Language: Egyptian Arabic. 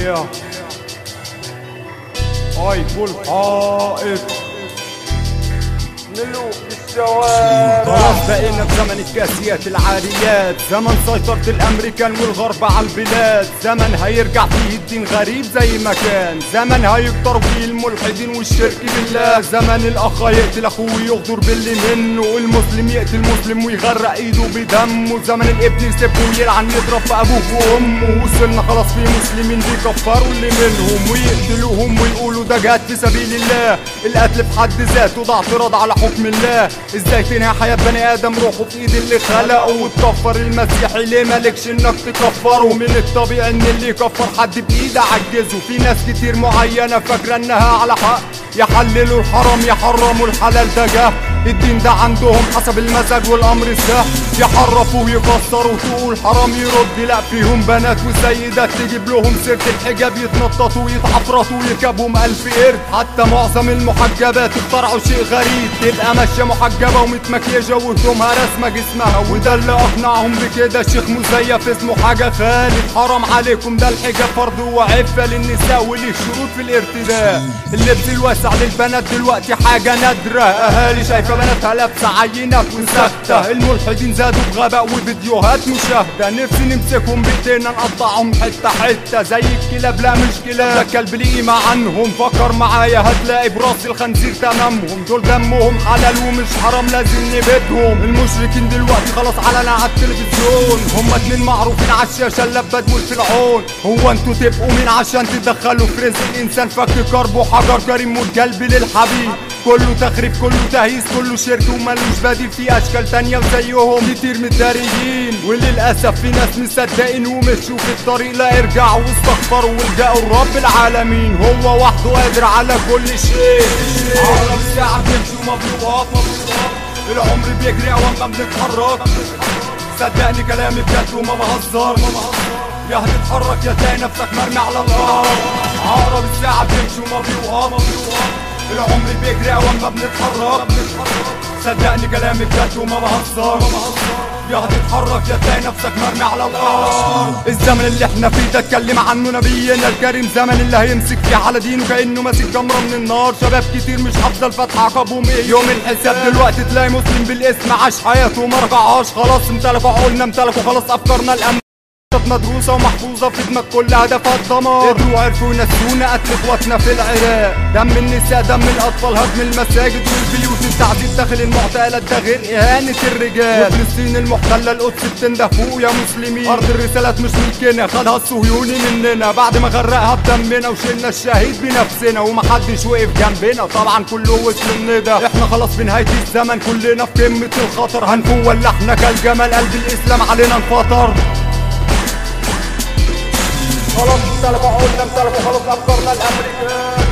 Yeah. اي كل حائط نلوح الشوارع خلاص بقينا في زمن الكاسيات العاريات زمن سيطرة الامريكان والغرب على البلاد زمن هيرجع فيه الدين غريب زي ما كان زمن هيكتر فيه الملحدين والشرك بالله زمن الاخ يقتل اخوه يغدر باللي منه والمسلم يقتل مسلم ويغرق ايده بدمه زمن الابن يسيبه ويلعن يضرب في ابوه وامه وصلنا خلاص في مسلمين بيكفروا اللي منهم ويقتلوهم ويقولوا ده جهاد في سبيل الله القتل في حد ذاته ده اعتراض على حكم الله ازاي تنهي حياة بني ادم روحه في ايد اللي خلقه وتكفر المسيحي ليه مالكش انك تكفره من الطبيعي ان اللي يكفر حد بايده عجزه في ناس كتير معينة فاكرة انها على حق يحللوا الحرام يحرموا الحلال ده جه الدين ده عندهم حسب المزاج والامر سهل يحرفوا ويكسروا تقول حرام يرد لا فيهم بنات وسيدات تجيب لهم سيرة الحجاب يتنططوا ويتعفرطوا ويركبهم الف قرد حتى معظم المحجبات اخترعوا شيء غريب تبقى ماشية محجبة ومتمكيجة وهدومها رسمة جسمها وده اللي اقنعهم بكده شيخ مزيف اسمه حاجة خالد حرام عليكم ده الحجاب فرض وعفة للنساء وليه شروط في الارتداء اللبس الواسع للبنات دلوقتي حاجة نادرة اهالي شايفة بناتها لابسة عينات وساكتة الملحدين زادوا بغباء وفيديوهات مشاهدة نفسي نمسكهم بايدينا نقطعهم حتة حتة زي الكلاب لا مش كلاب ده كلب ليه قيمة عنهم فكر معايا هتلاقي براس الخنزير تمامهم دول دمهم حلال ومش حرام لازم نبيدهم المشركين دلوقتي خلاص علنا على التلفزيون هما اتنين معروفين على الشاشة اللبد والفرعون هو انتوا تبقوا مين عشان تدخلوا في رزق الانسان فك كرب وحجر كريم والقلب للحبيب كله تخريب كله تهييس كله شرك وملوش بديل في اشكال تانية وزيهم كتير متداريين وللاسف في ناس مصدقين ومشوا في الطريق لا ارجعوا واستغفروا والجأوا لرب العالمين هو وحده قادر على كل شيء عالم الساعة بيمشي وما بيوقف ما بيوقف العمر بيجري اوام ما بنتحرك صدقني كلامي بجد وما بهزر يا هتتحرك يا تلاقي نفسك مرمي على الارض عقرب الساعة بيمشي وما بيوقف العمر بيجري اوام ما بنتحرك صدقني كلامي بجد وما بهزر يا هتتحرك يا تلاقي نفسك مرمي على الارض الزمن اللي احنا فيه ده اتكلم عنه نبينا الكريم زمن اللي هيمسك فيه على دينه كانه ماسك جمره من النار شباب كتير مش حافظه الفتحه عقبهم ايه يوم الحساب دلوقتي تلاقي مسلم بالاسم عاش حياته وما رجعهاش خلاص امتلكوا عقولنا امتلكوا خلاص افكارنا الامن خطط مدروسة ومحفوظة في دماغ كل هدفها الدمار قدروا عرفوا ينسونا قتل اخواتنا في العراق دم النساء دم الاطفال هدم المساجد والبيوت التعذيب داخل المعتقلات ده غير اهانة الرجال وفلسطين المحتلة القدس بتنده فوق يا مسلمين ارض الرسالات مش ملكنا خدها الصهيوني مننا بعد ما غرقها بدمنا وشلنا الشهيد بنفسنا ومحدش وقف جنبنا طبعا كله وصل الندى احنا خلاص في نهاية الزمن كلنا في قمة الخطر هنفوق ولا احنا كالجمل قلب الاسلام علينا انفطر خلاص امتلكوا عقولنا امتلكوا خلاص افكارنا الامريكان